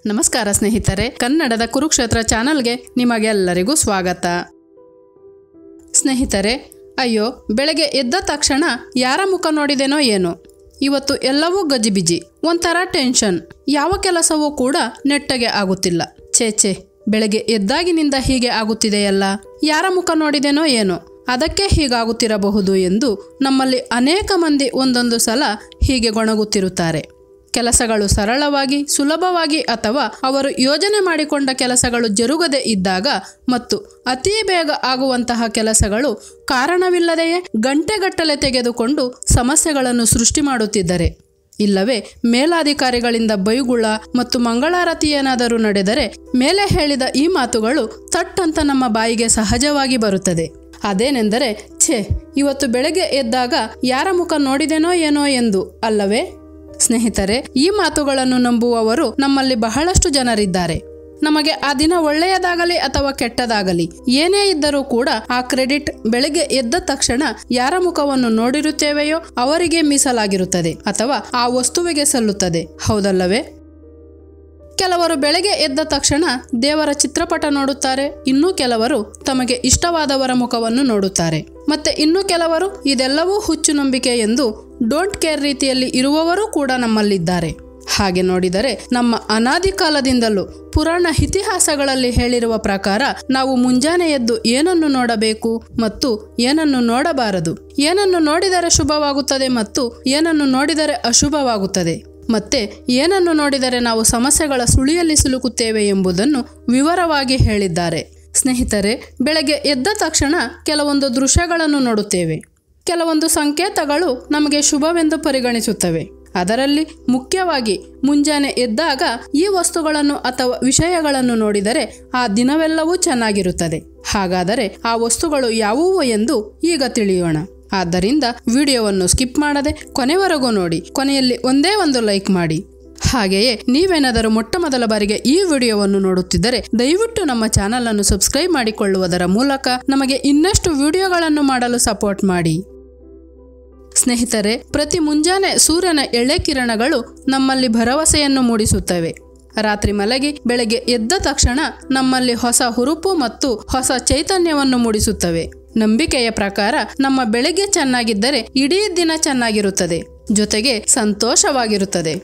ನಮಸ್ಕಾರ ಸ್ನೇಹಿತರೆ ಕನ್ನಡದ ಕುರುಕ್ಷೇತ್ರ ಚಾನಲ್ಗೆ ನಿಮಗೆಲ್ಲರಿಗೂ ಸ್ವಾಗತ ಸ್ನೇಹಿತರೆ ಅಯ್ಯೋ ಬೆಳಗ್ಗೆ ಎದ್ದ ತಕ್ಷಣ ಯಾರ ಮುಖ ನೋಡಿದೆನೋ ಏನೋ ಇವತ್ತು ಎಲ್ಲವೂ ಗಜಿಬಿಜಿ ಒಂಥರ ಟೆನ್ಷನ್ ಯಾವ ಕೆಲಸವೂ ಕೂಡ ನೆಟ್ಟಗೆ ಆಗುತ್ತಿಲ್ಲ ಛೇ ಛೇ ಬೆಳಗ್ಗೆ ಎದ್ದಾಗಿನಿಂದ ಹೀಗೆ ಆಗುತ್ತಿದೆಯಲ್ಲ ಯಾರ ಮುಖ ನೋಡಿದೆನೋ ಏನೋ ಅದಕ್ಕೆ ಹೀಗಾಗುತ್ತಿರಬಹುದು ಎಂದು ನಮ್ಮಲ್ಲಿ ಅನೇಕ ಮಂದಿ ಒಂದೊಂದು ಸಲ ಹೀಗೆ ಗೊಣಗುತ್ತಿರುತ್ತಾರೆ ಕೆಲಸಗಳು ಸರಳವಾಗಿ ಸುಲಭವಾಗಿ ಅಥವಾ ಅವರು ಯೋಜನೆ ಮಾಡಿಕೊಂಡ ಕೆಲಸಗಳು ಜರುಗದೆ ಇದ್ದಾಗ ಮತ್ತು ಅತಿ ಬೇಗ ಆಗುವಂತಹ ಕೆಲಸಗಳು ಕಾರಣವಿಲ್ಲದೆಯೇ ಗಂಟೆಗಟ್ಟಲೆ ತೆಗೆದುಕೊಂಡು ಸಮಸ್ಯೆಗಳನ್ನು ಸೃಷ್ಟಿ ಮಾಡುತ್ತಿದ್ದರೆ ಇಲ್ಲವೇ ಮೇಲಾಧಿಕಾರಿಗಳಿಂದ ಬೈಗುಳ ಮತ್ತು ಮಂಗಳಾರತಿ ಏನಾದರೂ ನಡೆದರೆ ಮೇಲೆ ಹೇಳಿದ ಈ ಮಾತುಗಳು ತಟ್ಟಂತ ನಮ್ಮ ಬಾಯಿಗೆ ಸಹಜವಾಗಿ ಬರುತ್ತದೆ ಅದೇನೆಂದರೆ ಛೇ ಇವತ್ತು ಬೆಳಗ್ಗೆ ಎದ್ದಾಗ ಯಾರ ಮುಖ ನೋಡಿದೆನೋ ಏನೋ ಎಂದು ಅಲ್ಲವೇ ಸ್ನೇಹಿತರೆ ಈ ಮಾತುಗಳನ್ನು ನಂಬುವವರು ನಮ್ಮಲ್ಲಿ ಬಹಳಷ್ಟು ಜನರಿದ್ದಾರೆ ನಮಗೆ ಆ ದಿನ ಒಳ್ಳೆಯದಾಗಲಿ ಅಥವಾ ಕೆಟ್ಟದಾಗಲಿ ಏನೇ ಇದ್ದರೂ ಕೂಡ ಆ ಕ್ರೆಡಿಟ್ ಬೆಳಗ್ಗೆ ಎದ್ದ ತಕ್ಷಣ ಯಾರ ಮುಖವನ್ನು ನೋಡಿರುತ್ತೇವೆಯೋ ಅವರಿಗೆ ಮೀಸಲಾಗಿರುತ್ತದೆ ಅಥವಾ ಆ ವಸ್ತುವಿಗೆ ಸಲ್ಲುತ್ತದೆ ಹೌದಲ್ಲವೇ ಕೆಲವರು ಬೆಳಗ್ಗೆ ಎದ್ದ ತಕ್ಷಣ ದೇವರ ಚಿತ್ರಪಟ ನೋಡುತ್ತಾರೆ ಇನ್ನು ಕೆಲವರು ತಮಗೆ ಇಷ್ಟವಾದವರ ಮುಖವನ್ನು ನೋಡುತ್ತಾರೆ ಮತ್ತೆ ಇನ್ನು ಕೆಲವರು ಇದೆಲ್ಲವೂ ಹುಚ್ಚು ನಂಬಿಕೆ ಎಂದು ಡೋಂಟ್ ಕೇರ್ ರೀತಿಯಲ್ಲಿ ಇರುವವರೂ ಕೂಡ ನಮ್ಮಲ್ಲಿದ್ದಾರೆ ಹಾಗೆ ನೋಡಿದರೆ ನಮ್ಮ ಅನಾದಿ ಕಾಲದಿಂದಲೂ ಪುರಾಣ ಇತಿಹಾಸಗಳಲ್ಲಿ ಹೇಳಿರುವ ಪ್ರಕಾರ ನಾವು ಮುಂಜಾನೆ ಎದ್ದು ಏನನ್ನು ನೋಡಬೇಕು ಮತ್ತು ಏನನ್ನು ನೋಡಬಾರದು ಏನನ್ನು ನೋಡಿದರೆ ಶುಭವಾಗುತ್ತದೆ ಮತ್ತು ಏನನ್ನು ನೋಡಿದರೆ ಅಶುಭವಾಗುತ್ತದೆ ಮತ್ತೆ ಏನನ್ನು ನೋಡಿದರೆ ನಾವು ಸಮಸ್ಯೆಗಳ ಸುಳಿಯಲ್ಲಿ ಸಿಲುಕುತ್ತೇವೆ ಎಂಬುದನ್ನು ವಿವರವಾಗಿ ಹೇಳಿದ್ದಾರೆ ಸ್ನೇಹಿತರೆ ಬೆಳಗ್ಗೆ ಎದ್ದ ತಕ್ಷಣ ಕೆಲವೊಂದು ದೃಶ್ಯಗಳನ್ನು ನೋಡುತ್ತೇವೆ ಕೆಲವೊಂದು ಸಂಕೇತಗಳು ನಮಗೆ ಶುಭವೆಂದು ಪರಿಗಣಿಸುತ್ತವೆ ಅದರಲ್ಲಿ ಮುಖ್ಯವಾಗಿ ಮುಂಜಾನೆ ಎದ್ದಾಗ ಈ ವಸ್ತುಗಳನ್ನು ಅಥವಾ ವಿಷಯಗಳನ್ನು ನೋಡಿದರೆ ಆ ದಿನವೆಲ್ಲವೂ ಚೆನ್ನಾಗಿರುತ್ತದೆ ಹಾಗಾದರೆ ಆ ವಸ್ತುಗಳು ಯಾವುವು ಎಂದು ಈಗ ತಿಳಿಯೋಣ ಆದ್ದರಿಂದ ವಿಡಿಯೋವನ್ನು ಸ್ಕಿಪ್ ಮಾಡದೆ ಕೊನೆವರೆಗೂ ನೋಡಿ ಕೊನೆಯಲ್ಲಿ ಒಂದೇ ಒಂದು ಲೈಕ್ ಮಾಡಿ ಹಾಗೆಯೇ ನೀವೇನಾದರೂ ಮೊಟ್ಟ ಮೊದಲ ಬಾರಿಗೆ ಈ ವಿಡಿಯೋವನ್ನು ನೋಡುತ್ತಿದ್ದರೆ ದಯವಿಟ್ಟು ನಮ್ಮ ಚಾನಲ್ ಅನ್ನು ಸಬ್ಸ್ಕ್ರೈಬ್ ಮಾಡಿಕೊಳ್ಳುವುದರ ಮೂಲಕ ನಮಗೆ ಇನ್ನಷ್ಟು ವಿಡಿಯೋಗಳನ್ನು ಮಾಡಲು ಸಪೋರ್ಟ್ ಮಾಡಿ ಸ್ನೇಹಿತರೆ ಪ್ರತಿ ಮುಂಜಾನೆ ಸೂರ್ಯನ ಎಳೆ ಕಿರಣಗಳು ನಮ್ಮಲ್ಲಿ ಭರವಸೆಯನ್ನು ಮೂಡಿಸುತ್ತವೆ ರಾತ್ರಿ ಮಲಗಿ ಬೆಳಗ್ಗೆ ಎದ್ದ ತಕ್ಷಣ ನಮ್ಮಲ್ಲಿ ಹೊಸ ಹುರುಪು ಮತ್ತು ಹೊಸ ಚೈತನ್ಯವನ್ನು ಮೂಡಿಸುತ್ತವೆ ನಂಬಿಕೆಯ ಪ್ರಕಾರ ನಮ್ಮ ಬೆಳಗ್ಗೆ ಚೆನ್ನಾಗಿದ್ದರೆ ಇಡೀ ದಿನ ಚೆನ್ನಾಗಿರುತ್ತದೆ ಜೊತೆಗೆ ಸಂತೋಷವಾಗಿರುತ್ತದೆ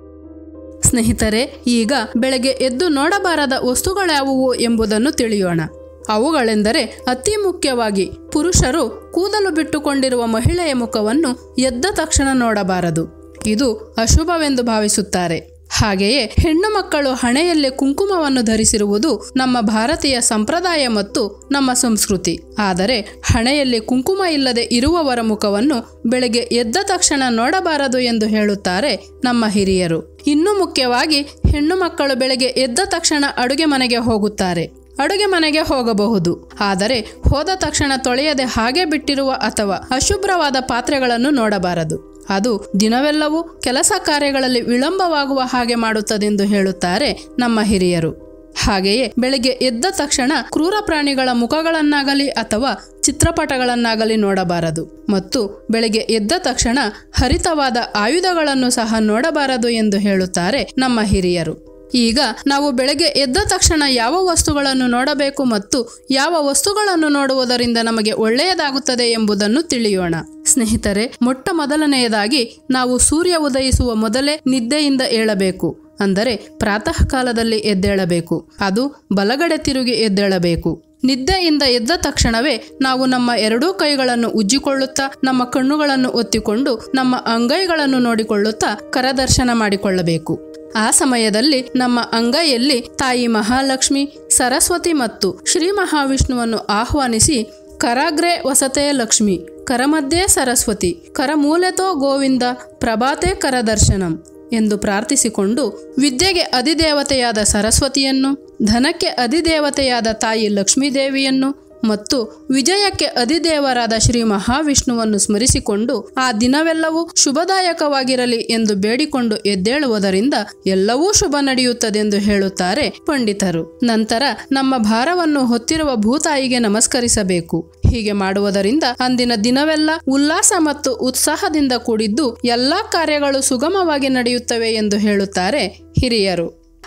ಸ್ನೇಹಿತರೆ ಈಗ ಬೆಳಗ್ಗೆ ಎದ್ದು ನೋಡಬಾರದ ವಸ್ತುಗಳ್ಯಾವುವು ಎಂಬುದನ್ನು ತಿಳಿಯೋಣ ಅವುಗಳೆಂದರೆ ಅತಿ ಮುಖ್ಯವಾಗಿ ಪುರುಷರು ಕೂದಲು ಬಿಟ್ಟುಕೊಂಡಿರುವ ಮಹಿಳೆಯ ಮುಖವನ್ನು ಎದ್ದ ತಕ್ಷಣ ನೋಡಬಾರದು ಇದು ಅಶುಭವೆಂದು ಭಾವಿಸುತ್ತಾರೆ ಹಾಗೆಯೇ ಹೆಣ್ಣು ಮಕ್ಕಳು ಹಣೆಯಲ್ಲಿ ಕುಂಕುಮವನ್ನು ಧರಿಸಿರುವುದು ನಮ್ಮ ಭಾರತೀಯ ಸಂಪ್ರದಾಯ ಮತ್ತು ನಮ್ಮ ಸಂಸ್ಕೃತಿ ಆದರೆ ಹಣೆಯಲ್ಲಿ ಕುಂಕುಮ ಇಲ್ಲದೆ ಇರುವವರ ಮುಖವನ್ನು ಬೆಳಗ್ಗೆ ಎದ್ದ ತಕ್ಷಣ ನೋಡಬಾರದು ಎಂದು ಹೇಳುತ್ತಾರೆ ನಮ್ಮ ಹಿರಿಯರು ಇನ್ನು ಮುಖ್ಯವಾಗಿ ಹೆಣ್ಣು ಮಕ್ಕಳು ಬೆಳಗ್ಗೆ ಎದ್ದ ತಕ್ಷಣ ಅಡುಗೆ ಮನೆಗೆ ಹೋಗುತ್ತಾರೆ ಅಡುಗೆ ಮನೆಗೆ ಹೋಗಬಹುದು ಆದರೆ ಹೋದ ತಕ್ಷಣ ತೊಳೆಯದೆ ಹಾಗೆ ಬಿಟ್ಟಿರುವ ಅಥವಾ ಅಶುಭ್ರವಾದ ಪಾತ್ರೆಗಳನ್ನು ನೋಡಬಾರದು ಅದು ದಿನವೆಲ್ಲವೂ ಕೆಲಸ ಕಾರ್ಯಗಳಲ್ಲಿ ವಿಳಂಬವಾಗುವ ಹಾಗೆ ಮಾಡುತ್ತದೆಂದು ಹೇಳುತ್ತಾರೆ ನಮ್ಮ ಹಿರಿಯರು ಹಾಗೆಯೇ ಬೆಳಗ್ಗೆ ಎದ್ದ ತಕ್ಷಣ ಕ್ರೂರ ಪ್ರಾಣಿಗಳ ಮುಖಗಳನ್ನಾಗಲಿ ಅಥವಾ ಚಿತ್ರಪಟಗಳನ್ನಾಗಲಿ ನೋಡಬಾರದು ಮತ್ತು ಬೆಳಗ್ಗೆ ಎದ್ದ ತಕ್ಷಣ ಹರಿತವಾದ ಆಯುಧಗಳನ್ನು ಸಹ ನೋಡಬಾರದು ಎಂದು ಹೇಳುತ್ತಾರೆ ನಮ್ಮ ಹಿರಿಯರು ಈಗ ನಾವು ಬೆಳಗ್ಗೆ ಎದ್ದ ತಕ್ಷಣ ಯಾವ ವಸ್ತುಗಳನ್ನು ನೋಡಬೇಕು ಮತ್ತು ಯಾವ ವಸ್ತುಗಳನ್ನು ನೋಡುವುದರಿಂದ ನಮಗೆ ಒಳ್ಳೆಯದಾಗುತ್ತದೆ ಎಂಬುದನ್ನು ತಿಳಿಯೋಣ ಸ್ನೇಹಿತರೆ ಮೊಟ್ಟ ಮೊದಲನೆಯದಾಗಿ ನಾವು ಸೂರ್ಯ ಉದಯಿಸುವ ಮೊದಲೇ ನಿದ್ದೆಯಿಂದ ಏಳಬೇಕು ಅಂದರೆ ಪ್ರಾತಃ ಕಾಲದಲ್ಲಿ ಎದ್ದೇಳಬೇಕು ಅದು ಬಲಗಡೆ ತಿರುಗಿ ಎದ್ದೇಳಬೇಕು ನಿದ್ದೆಯಿಂದ ಎದ್ದ ತಕ್ಷಣವೇ ನಾವು ನಮ್ಮ ಎರಡೂ ಕೈಗಳನ್ನು ಉಜ್ಜಿಕೊಳ್ಳುತ್ತಾ ನಮ್ಮ ಕಣ್ಣುಗಳನ್ನು ಒತ್ತಿಕೊಂಡು ನಮ್ಮ ಅಂಗೈಗಳನ್ನು ನೋಡಿಕೊಳ್ಳುತ್ತಾ ಕರದರ್ಶನ ಮಾಡಿಕೊಳ್ಳಬೇಕು ಆ ಸಮಯದಲ್ಲಿ ನಮ್ಮ ಅಂಗೈಯಲ್ಲಿ ತಾಯಿ ಮಹಾಲಕ್ಷ್ಮಿ ಸರಸ್ವತಿ ಮತ್ತು ಶ್ರೀ ಮಹಾವಿಷ್ಣುವನ್ನು ಆಹ್ವಾನಿಸಿ ಕರಾಗ್ರೆ ವಸತೆ ಲಕ್ಷ್ಮಿ ಕರಮಧ್ಯೆ ಸರಸ್ವತಿ ಕರಮೂಲೆತೋ ಗೋವಿಂದ ಪ್ರಭಾತೆ ಕರದರ್ಶನಂ ಎಂದು ಪ್ರಾರ್ಥಿಸಿಕೊಂಡು ವಿದ್ಯೆಗೆ ಅಧಿದೇವತೆಯಾದ ಸರಸ್ವತಿಯನ್ನು ಧನಕ್ಕೆ ಅಧಿದೇವತೆಯಾದ ತಾಯಿ ಲಕ್ಷ್ಮೀದೇವಿಯನ್ನು ಮತ್ತು ವಿಜಯಕ್ಕೆ ಅಧಿದೇವರಾದ ಶ್ರೀ ಮಹಾವಿಷ್ಣುವನ್ನು ಸ್ಮರಿಸಿಕೊಂಡು ಆ ದಿನವೆಲ್ಲವೂ ಶುಭದಾಯಕವಾಗಿರಲಿ ಎಂದು ಬೇಡಿಕೊಂಡು ಎದ್ದೇಳುವುದರಿಂದ ಎಲ್ಲವೂ ಶುಭ ನಡೆಯುತ್ತದೆಂದು ಹೇಳುತ್ತಾರೆ ಪಂಡಿತರು ನಂತರ ನಮ್ಮ ಭಾರವನ್ನು ಹೊತ್ತಿರುವ ಭೂತಾಯಿಗೆ ನಮಸ್ಕರಿಸಬೇಕು ಹೀಗೆ ಮಾಡುವುದರಿಂದ ಅಂದಿನ ದಿನವೆಲ್ಲ ಉಲ್ಲಾಸ ಮತ್ತು ಉತ್ಸಾಹದಿಂದ ಕೂಡಿದ್ದು ಎಲ್ಲಾ ಕಾರ್ಯಗಳು ಸುಗಮವಾಗಿ ನಡೆಯುತ್ತವೆ ಎಂದು ಹೇಳುತ್ತಾರೆ ಹಿರಿಯರು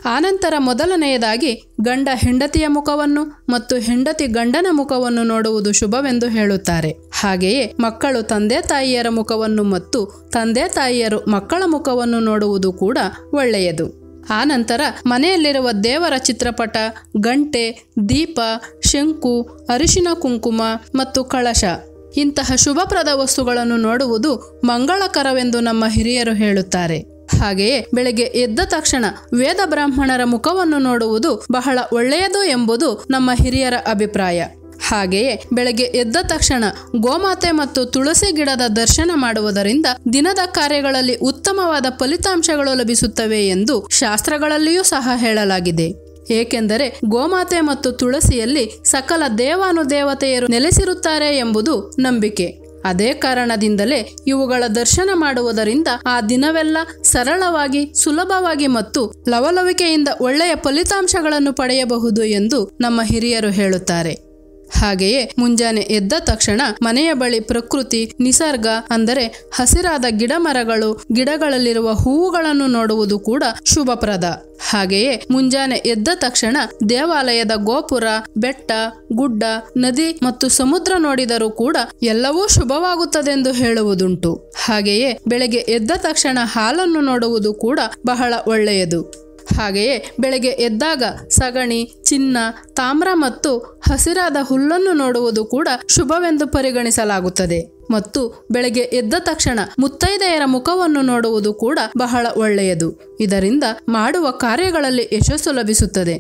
ಆನಂತರ ಮೊದಲನೆಯದಾಗಿ ಗಂಡ ಹೆಂಡತಿಯ ಮುಖವನ್ನು ಮತ್ತು ಹೆಂಡತಿ ಗಂಡನ ಮುಖವನ್ನು ನೋಡುವುದು ಶುಭವೆಂದು ಹೇಳುತ್ತಾರೆ ಹಾಗೆಯೇ ಮಕ್ಕಳು ತಂದೆ ತಾಯಿಯರ ಮುಖವನ್ನು ಮತ್ತು ತಂದೆ ತಾಯಿಯರು ಮಕ್ಕಳ ಮುಖವನ್ನು ನೋಡುವುದು ಕೂಡ ಒಳ್ಳೆಯದು ಆನಂತರ ಮನೆಯಲ್ಲಿರುವ ದೇವರ ಚಿತ್ರಪಟ ಗಂಟೆ ದೀಪ ಶಂಕು ಅರಿಶಿನ ಕುಂಕುಮ ಮತ್ತು ಕಳಶ ಇಂತಹ ಶುಭಪ್ರದ ವಸ್ತುಗಳನ್ನು ನೋಡುವುದು ಮಂಗಳಕರವೆಂದು ನಮ್ಮ ಹಿರಿಯರು ಹೇಳುತ್ತಾರೆ ಹಾಗೆಯೇ ಬೆಳಗ್ಗೆ ಎದ್ದ ತಕ್ಷಣ ವೇದ ಬ್ರಾಹ್ಮಣರ ಮುಖವನ್ನು ನೋಡುವುದು ಬಹಳ ಒಳ್ಳೆಯದು ಎಂಬುದು ನಮ್ಮ ಹಿರಿಯರ ಅಭಿಪ್ರಾಯ ಹಾಗೆಯೇ ಬೆಳಗ್ಗೆ ಎದ್ದ ತಕ್ಷಣ ಗೋಮಾತೆ ಮತ್ತು ತುಳಸಿ ಗಿಡದ ದರ್ಶನ ಮಾಡುವುದರಿಂದ ದಿನದ ಕಾರ್ಯಗಳಲ್ಲಿ ಉತ್ತಮವಾದ ಫಲಿತಾಂಶಗಳು ಲಭಿಸುತ್ತವೆ ಎಂದು ಶಾಸ್ತ್ರಗಳಲ್ಲಿಯೂ ಸಹ ಹೇಳಲಾಗಿದೆ ಏಕೆಂದರೆ ಗೋಮಾತೆ ಮತ್ತು ತುಳಸಿಯಲ್ಲಿ ಸಕಲ ದೇವಾನುದೇವತೆಯರು ನೆಲೆಸಿರುತ್ತಾರೆ ಎಂಬುದು ನಂಬಿಕೆ ಅದೇ ಕಾರಣದಿಂದಲೇ ಇವುಗಳ ದರ್ಶನ ಮಾಡುವುದರಿಂದ ಆ ದಿನವೆಲ್ಲ ಸರಳವಾಗಿ ಸುಲಭವಾಗಿ ಮತ್ತು ಲವಲವಿಕೆಯಿಂದ ಒಳ್ಳೆಯ ಫಲಿತಾಂಶಗಳನ್ನು ಪಡೆಯಬಹುದು ಎಂದು ನಮ್ಮ ಹಿರಿಯರು ಹೇಳುತ್ತಾರೆ ಹಾಗೆಯೇ ಮುಂಜಾನೆ ಎದ್ದ ತಕ್ಷಣ ಮನೆಯ ಬಳಿ ಪ್ರಕೃತಿ ನಿಸರ್ಗ ಅಂದರೆ ಹಸಿರಾದ ಗಿಡ ಮರಗಳು ಗಿಡಗಳಲ್ಲಿರುವ ಹೂವುಗಳನ್ನು ನೋಡುವುದು ಕೂಡ ಶುಭಪ್ರದ ಹಾಗೆಯೇ ಮುಂಜಾನೆ ಎದ್ದ ತಕ್ಷಣ ದೇವಾಲಯದ ಗೋಪುರ ಬೆಟ್ಟ ಗುಡ್ಡ ನದಿ ಮತ್ತು ಸಮುದ್ರ ನೋಡಿದರೂ ಕೂಡ ಎಲ್ಲವೂ ಶುಭವಾಗುತ್ತದೆಂದು ಹೇಳುವುದುಂಟು ಹಾಗೆಯೇ ಬೆಳಗ್ಗೆ ಎದ್ದ ತಕ್ಷಣ ಹಾಲನ್ನು ನೋಡುವುದು ಕೂಡ ಬಹಳ ಒಳ್ಳೆಯದು ಹಾಗೆಯೇ ಬೆಳಗ್ಗೆ ಎದ್ದಾಗ ಸಗಣಿ ಚಿನ್ನ ತಾಮ್ರ ಮತ್ತು ಹಸಿರಾದ ಹುಲ್ಲನ್ನು ನೋಡುವುದು ಕೂಡ ಶುಭವೆಂದು ಪರಿಗಣಿಸಲಾಗುತ್ತದೆ ಮತ್ತು ಬೆಳಗ್ಗೆ ಎದ್ದ ತಕ್ಷಣ ಮುತ್ತೈದೆಯರ ಮುಖವನ್ನು ನೋಡುವುದು ಕೂಡ ಬಹಳ ಒಳ್ಳೆಯದು ಇದರಿಂದ ಮಾಡುವ ಕಾರ್ಯಗಳಲ್ಲಿ ಯಶಸ್ಸು ಲಭಿಸುತ್ತದೆ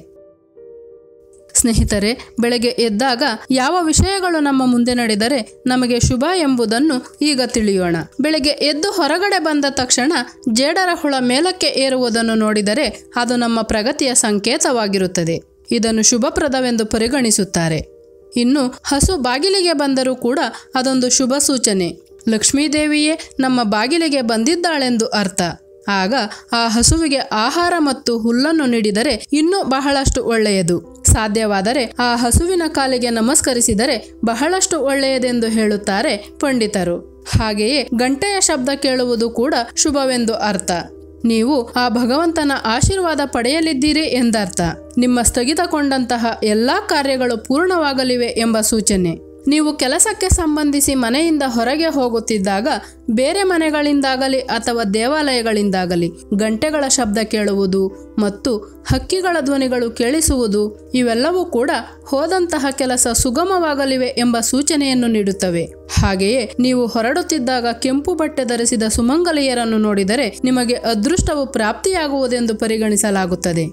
ಸ್ನೇಹಿತರೆ ಬೆಳಗ್ಗೆ ಎದ್ದಾಗ ಯಾವ ವಿಷಯಗಳು ನಮ್ಮ ಮುಂದೆ ನಡೆದರೆ ನಮಗೆ ಶುಭ ಎಂಬುದನ್ನು ಈಗ ತಿಳಿಯೋಣ ಬೆಳಗ್ಗೆ ಎದ್ದು ಹೊರಗಡೆ ಬಂದ ತಕ್ಷಣ ಜೇಡರ ಹುಳ ಮೇಲಕ್ಕೆ ಏರುವುದನ್ನು ನೋಡಿದರೆ ಅದು ನಮ್ಮ ಪ್ರಗತಿಯ ಸಂಕೇತವಾಗಿರುತ್ತದೆ ಇದನ್ನು ಶುಭಪ್ರದವೆಂದು ಪರಿಗಣಿಸುತ್ತಾರೆ ಇನ್ನು ಹಸು ಬಾಗಿಲಿಗೆ ಬಂದರೂ ಕೂಡ ಅದೊಂದು ಶುಭ ಸೂಚನೆ ಲಕ್ಷ್ಮೀದೇವಿಯೇ ನಮ್ಮ ಬಾಗಿಲಿಗೆ ಬಂದಿದ್ದಾಳೆಂದು ಅರ್ಥ ಆಗ ಆ ಹಸುವಿಗೆ ಆಹಾರ ಮತ್ತು ಹುಲ್ಲನ್ನು ನೀಡಿದರೆ ಇನ್ನೂ ಬಹಳಷ್ಟು ಒಳ್ಳೆಯದು ಸಾಧ್ಯವಾದರೆ ಆ ಹಸುವಿನ ಕಾಲಿಗೆ ನಮಸ್ಕರಿಸಿದರೆ ಬಹಳಷ್ಟು ಒಳ್ಳೆಯದೆಂದು ಹೇಳುತ್ತಾರೆ ಪಂಡಿತರು ಹಾಗೆಯೇ ಗಂಟೆಯ ಶಬ್ದ ಕೇಳುವುದು ಕೂಡ ಶುಭವೆಂದು ಅರ್ಥ ನೀವು ಆ ಭಗವಂತನ ಆಶೀರ್ವಾದ ಪಡೆಯಲಿದ್ದೀರಿ ಎಂದರ್ಥ ನಿಮ್ಮ ಸ್ಥಗಿತಗೊಂಡಂತಹ ಎಲ್ಲ ಕಾರ್ಯಗಳು ಪೂರ್ಣವಾಗಲಿವೆ ಎಂಬ ಸೂಚನೆ ನೀವು ಕೆಲಸಕ್ಕೆ ಸಂಬಂಧಿಸಿ ಮನೆಯಿಂದ ಹೊರಗೆ ಹೋಗುತ್ತಿದ್ದಾಗ ಬೇರೆ ಮನೆಗಳಿಂದಾಗಲಿ ಅಥವಾ ದೇವಾಲಯಗಳಿಂದಾಗಲಿ ಗಂಟೆಗಳ ಶಬ್ದ ಕೇಳುವುದು ಮತ್ತು ಹಕ್ಕಿಗಳ ಧ್ವನಿಗಳು ಕೇಳಿಸುವುದು ಇವೆಲ್ಲವೂ ಕೂಡ ಹೋದಂತಹ ಕೆಲಸ ಸುಗಮವಾಗಲಿವೆ ಎಂಬ ಸೂಚನೆಯನ್ನು ನೀಡುತ್ತವೆ ಹಾಗೆಯೇ ನೀವು ಹೊರಡುತ್ತಿದ್ದಾಗ ಕೆಂಪು ಬಟ್ಟೆ ಧರಿಸಿದ ಸುಮಂಗಲಿಯರನ್ನು ನೋಡಿದರೆ ನಿಮಗೆ ಅದೃಷ್ಟವು ಪ್ರಾಪ್ತಿಯಾಗುವುದೆಂದು ಪರಿಗಣಿಸಲಾಗುತ್ತದೆ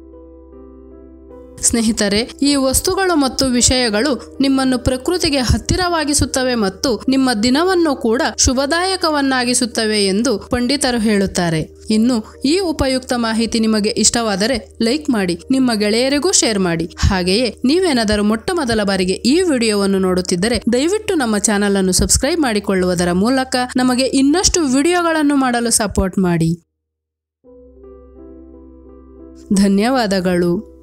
ಸ್ನೇಹಿತರೆ ಈ ವಸ್ತುಗಳು ಮತ್ತು ವಿಷಯಗಳು ನಿಮ್ಮನ್ನು ಪ್ರಕೃತಿಗೆ ಹತ್ತಿರವಾಗಿಸುತ್ತವೆ ಮತ್ತು ನಿಮ್ಮ ದಿನವನ್ನು ಕೂಡ ಶುಭದಾಯಕವನ್ನಾಗಿಸುತ್ತವೆ ಎಂದು ಪಂಡಿತರು ಹೇಳುತ್ತಾರೆ ಇನ್ನು ಈ ಉಪಯುಕ್ತ ಮಾಹಿತಿ ನಿಮಗೆ ಇಷ್ಟವಾದರೆ ಲೈಕ್ ಮಾಡಿ ನಿಮ್ಮ ಗೆಳೆಯರಿಗೂ ಶೇರ್ ಮಾಡಿ ಹಾಗೆಯೇ ನೀವೇನಾದರೂ ಮೊಟ್ಟ ಮೊದಲ ಬಾರಿಗೆ ಈ ವಿಡಿಯೋವನ್ನು ನೋಡುತ್ತಿದ್ದರೆ ದಯವಿಟ್ಟು ನಮ್ಮ ಚಾನಲ್ ಅನ್ನು ಸಬ್ಸ್ಕ್ರೈಬ್ ಮಾಡಿಕೊಳ್ಳುವುದರ ಮೂಲಕ ನಮಗೆ ಇನ್ನಷ್ಟು ವಿಡಿಯೋಗಳನ್ನು ಮಾಡಲು ಸಪೋರ್ಟ್ ಮಾಡಿ ಧನ್ಯವಾದಗಳು